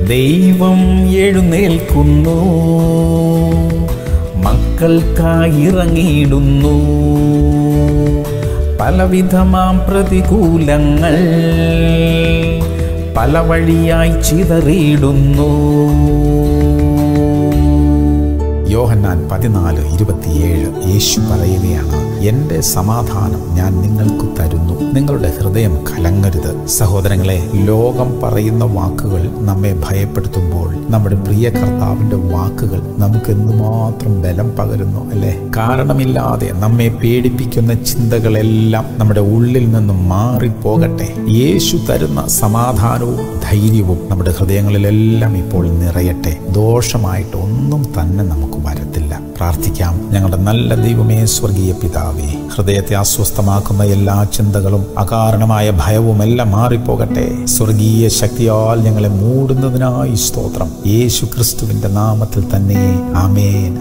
ദൈവം എഴുന്നേൽക്കുന്നു മക്കൾക്കായിറങ്ങിയിടുന്നു പലവിധമാം പ്രതികൂലങ്ങൾ പല വഴിയായി ചിതറിയിടുന്നു യോഹന്നാൻ പതിനാല് ഇരുപത്തിയേഴ് യേശു പറയുകയാണ് എൻ്റെ സമാധാനം ഞാൻ നിങ്ങൾക്ക് തരുന്നു നിങ്ങളുടെ ഹൃദയം കലങ്ങരുത് സഹോദരങ്ങളെ ലോകം പറയുന്ന വാക്കുകൾ നമ്മെ ഭയപ്പെടുത്തുമ്പോൾ നമ്മുടെ പ്രിയ കർത്താവിൻ്റെ വാക്കുകൾ നമുക്ക് എന്തുമാത്രം ബലം പകരുന്നു അല്ലേ കാരണമില്ലാതെ നമ്മെ പേടിപ്പിക്കുന്ന ചിന്തകളെല്ലാം നമ്മുടെ ഉള്ളിൽ നിന്നും മാറിപ്പോകട്ടെ യേശു തരുന്ന സമാധാനവും ധൈര്യവും നമ്മുടെ ഹൃദയങ്ങളിലെല്ലാം ഇപ്പോൾ നിറയട്ടെ ദോഷമായിട്ട് ഒന്നും തന്നെ നമുക്ക് വരത്തില്ല പ്രാർത്ഥിക്കാം ഞങ്ങളുടെ നല്ല ദൈവമേ സ്വർഗീയ പിതാവേ ഹൃദയത്തെ അസ്വസ്ഥമാക്കുന്ന എല്ലാ ചിന്തകളും അകാരണമായ ഭയവും എല്ലാം മാറിപ്പോകട്ടെ സ്വർഗീയ ശക്തിയാൽ ഞങ്ങളെ മൂടുന്നതിനായി സ്തോത്രം യേശു ക്രിസ്തുവിന്റെ നാമത്തിൽ തന്നെ ആമേൻ